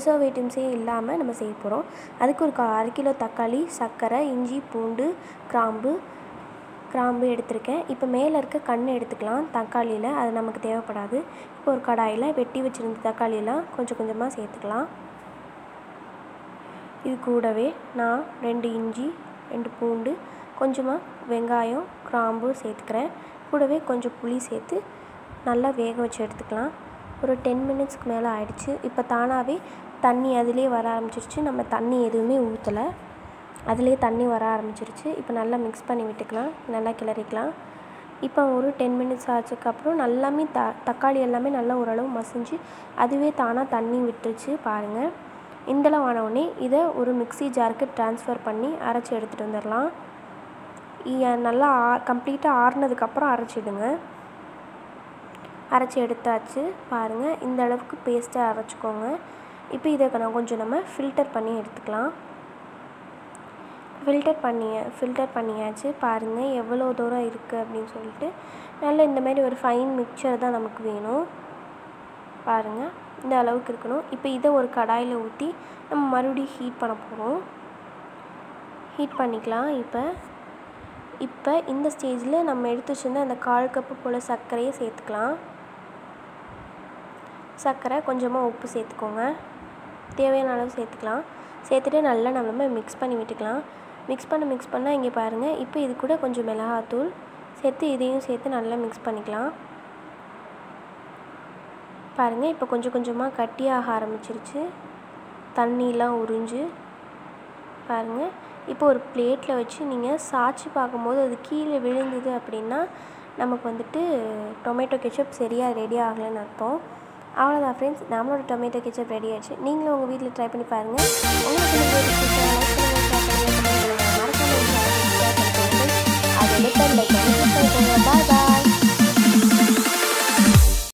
ப்ரிசர்வேட்டிவ்ஸே இல்லாமல் நம்ம செய்ய போகிறோம் அதுக்கு ஒரு கா அரை கிலோ தக்காளி சர்க்கரை இஞ்சி பூண்டு கிராம்பு கிராம்பு எடுத்திருக்கேன் இப்போ மேலே இருக்க கண் எடுத்துக்கலாம் தக்காளியில் அது நமக்கு தேவைப்படாது இப்போ ஒரு கடாயில் வெட்டி வச்சுருந்த தக்காளியெல்லாம் கொஞ்சம் கொஞ்சமாக சேர்த்துக்கலாம் இது கூடவே நான் ரெண்டு இஞ்சி ரெண்டு பூண்டு கொஞ்சமாக வெங்காயம் கிராம்பு சேர்த்துக்கிறேன் கூடவே கொஞ்சம் புளி சேர்த்து நல்லா வேக வச்சு எடுத்துக்கலாம் ஒரு டென் மினிட்ஸ்க்கு மேலே ஆயிடுச்சு இப்போ தானாகவே தண்ணி அதிலே வர ஆரம்பிச்சிருச்சு நம்ம தண்ணி எதுவுமே ஊற்றலை அதிலே தண்ணி வர ஆரம்பிச்சிருச்சு இப்போ நல்லா மிக்ஸ் பண்ணி விட்டுக்கலாம் நல்லா கிளறிக்கலாம் இப்போ ஒரு டென் மினிட்ஸ் ஆச்சதுக்கப்புறம் நல்லாமே த தக்காளி எல்லாமே நல்லா ஓரளவு மசிஞ்சு அதுவே தானாக தண்ணி விட்டுருச்சு பாருங்கள் இந்தளவு ஆனவுடனே இதை ஒரு மிக்ஸி ஜாருக்கு ட்ரான்ஸ்ஃபர் பண்ணி அரைச்சி எடுத்துகிட்டு வந்துடலாம் இ- நல்லா ஆ கம்ப்ளீட்டாக ஆறுனதுக்கப்புறம் அரைச்சிடுங்க அரைச்சி எடுத்தாச்சு பாருங்கள் இந்த அளவுக்கு பேஸ்ட்டாக அரைச்சிக்கோங்க இப்போ இதை நான் கொஞ்சம் நம்ம ஃபில்டர் பண்ணி எடுத்துக்கலாம் ஃபில்டர் பண்ணி ஃபில்டர் பண்ணியாச்சு பாருங்கள் எவ்வளோ தூரம் இருக்குது அப்படின்னு சொல்லிட்டு நல்ல இந்த மாதிரி ஒரு ஃபைன் மிக்சர் தான் நமக்கு வேணும் பாருங்கள் இந்த அளவுக்கு இருக்கணும் இப்போ இதை ஒரு கடாயில் ஊற்றி நம்ம மறுபடியும் ஹீட் பண்ண போகிறோம் ஹீட் பண்ணிக்கலாம் இப்போ இப்போ இந்த ஸ்டேஜில் நம்ம எடுத்து வச்சிருந்த அந்த கால் கப்பு போல் சர்க்கரையை சேர்த்துக்கலாம் சர்க்கரை கொஞ்சமாக உப்பு சேர்த்துக்கோங்க தேவையான அளவு சேர்த்துக்கலாம் சேர்த்துட்டு நல்லா நம்ம மிக்ஸ் பண்ணி விட்டுக்கலாம் மிக்ஸ் பண்ண மிக்ஸ் பண்ணால் இங்கே பாருங்கள் இப்போ இது கூட கொஞ்சம் மிளகாத்தூள் சேர்த்து இதையும் சேர்த்து நல்லா மிக்ஸ் பண்ணிக்கலாம் பாருங்கள் இப்போ கொஞ்சம் கொஞ்சமாக கட்டியாக ஆரம்பிச்சிருச்சு தண்ணிலாம் உறிஞ்சு பாருங்கள் இப்போ ஒரு பிளேட்டில் வச்சு நீங்கள் சாய்ச்சி பார்க்கும்போது அது கீழே விழுந்தது அப்படின்னா நமக்கு வந்துட்டு டொமேட்டோ கெச்சப் சரியாக ரெடி ஆகலைன்னு அர்த்தம் அவ்வளோதான் ஃப்ரெண்ட்ஸ் நம்மளோட டொமேட்டோ கெச்சப் ரெடி ஆயிடுச்சு நீங்களும் உங்கள் வீட்டில் ட்ரை பண்ணி பாருங்கள் உங்களுக்கு இந்த video பிடிச்சா like பண்ணுங்க, share பண்ணுங்க, comment பண்ணுங்க. மறக்காம இந்த